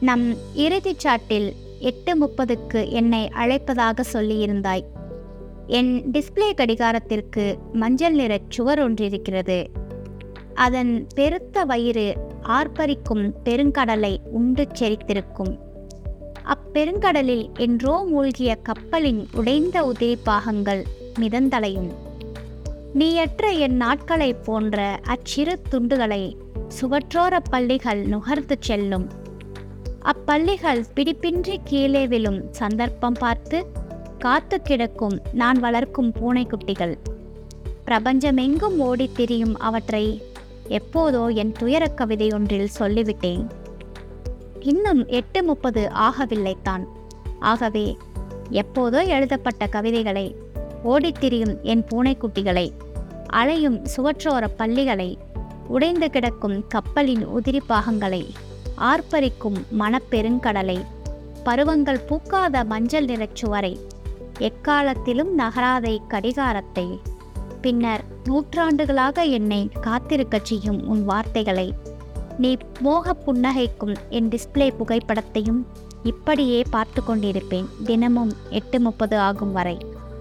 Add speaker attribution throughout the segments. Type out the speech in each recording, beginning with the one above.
Speaker 1: நம் இறுதிச் சாட்டில் எட்டு முப்பதுக்கு என்னை அழைப்பதாக சொல்லியிருந்தாய் என் டிஸ்ப்ளே கடிகாரத்திற்கு மஞ்சள் நிறச் சுவர் ஒன்றிருக்கிறது அதன் பெருத்த வயிறு ஆர்ப்பரிக்கும் பெருங்கடலை உண்டு செரித்திருக்கும் அப்பெருங்கடலில் என்றோ மூழ்கிய கப்பலின் உடைந்த உதிரி பாகங்கள் மிதந்தலையும் நீயற்ற என் நாட்களைப் போன்ற அச்சிறு துண்டுகளை சுவற்றோர பள்ளிகள் நுகர்ந்து செல்லும் அப்பள்ளிகள் பிடிப்பின்றி கீழே விழும் சந்தர்ப்பம் பார்த்து காத்து கிடக்கும் நான் வளர்க்கும் பூனைக்குட்டிகள் பிரபஞ்சமெங்கும் ஓடித் திரியும் அவற்றை எப்போதோ என் துயரக் கவிதை ஒன்றில் சொல்லிவிட்டேன் இன்னும் எட்டு முப்பது ஆகவில்லைத்தான் ஆகவே எப்போதோ எழுதப்பட்ட கவிதைகளை ஓடித் திரியும் என் பூனைக்குட்டிகளை அலையும் சுவற்றோர பள்ளிகளை உடைந்து கிடக்கும் கப்பலின் உதிரி பாகங்களை ஆர்ப்பரிக்கும் மணப்பெருங்கடலை பருவங்கள் பூக்காத மஞ்சள் நிறச் சுவரை எக்காலத்திலும் நகராதை கடிகாரத்தை பின்னர் நூற்றாண்டுகளாக என்னை காத்திருக்கச் செய்யும் உன் வார்த்தைகளை நீ மோக புன்னகைக்கும் என் டிஸ்ப்ளே புகைப்படத்தையும் இப்படியே பார்த்து கொண்டிருப்பேன் தினமும் எட்டு முப்பது ஆகும் வரை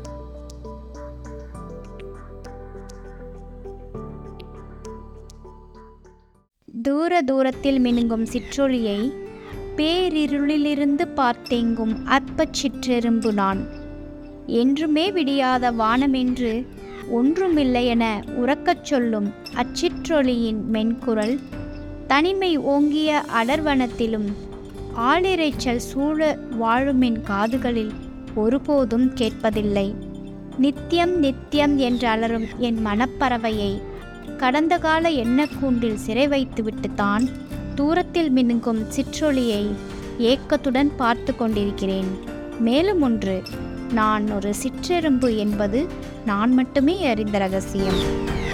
Speaker 1: தூர தூரத்தில் மினுங்கும் சிற்றொளியை பேரிருளிலிருந்து பார்த்தெங்கும் அற்பச் சிற்றெரும்பு நான் என்றுமே விடியாத வானமென்று ஒன்றுமில்லை என உறக்கச் சொல்லும் அச்சிற்றொளியின் மென்குரல் தனிமை ஓங்கிய அடர்வனத்திலும் ஆளிரைச்சல் சூழ வாழுமென் காதுகளில் ஒருபோதும் கேட்பதில்லை நித்தியம் நித்தியம் என்று அலறும் என் மனப்பறவையை கடந்த கால எண்ணக்கூண்டில் சிறை வைத்துவிட்டு தான் தூரத்தில் மினுங்கும் சிற்றொளியை ஏக்கத்துடன் பார்த்து கொண்டிருக்கிறேன் மேலும் ஒன்று நான் ஒரு சிற்றெரும்பு என்பது நான் மட்டுமே அறிந்த ரகசியம்